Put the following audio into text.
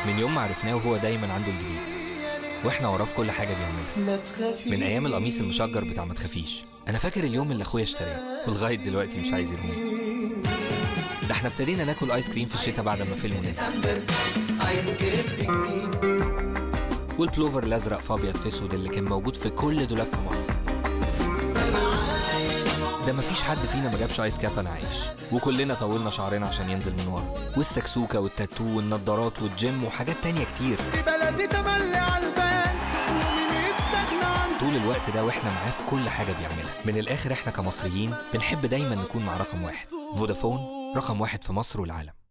من يوم ما عرفناه وهو دايما عنده الجديد واحنا وراه في كل حاجه بيعملها من ايام القميص المشجر بتاع ما تخافيش انا فاكر اليوم اللي اخويا اشتراه ولغايه دلوقتي مش عايز يرميه ده احنا ابتدينا ناكل ايس كريم في الشتاء بعد ما فيلمه نزل والبلوفر الازرق في ابيض في اسود اللي كان موجود في كل دولاب في مصر ده مفيش حد فينا ما جابش ايس كاب انا عايش وكلنا طولنا شعرنا عشان ينزل من ورا والسكسوكه والتاتو والنضارات والجيم وحاجات تانية كتير دي بلدي تملي على البال ومين يستغنى عن طول الوقت ده واحنا معاه في كل حاجه بيعملها من الاخر احنا كمصريين بنحب دايما نكون مع رقم واحد فودافون رقم واحد في مصر والعالم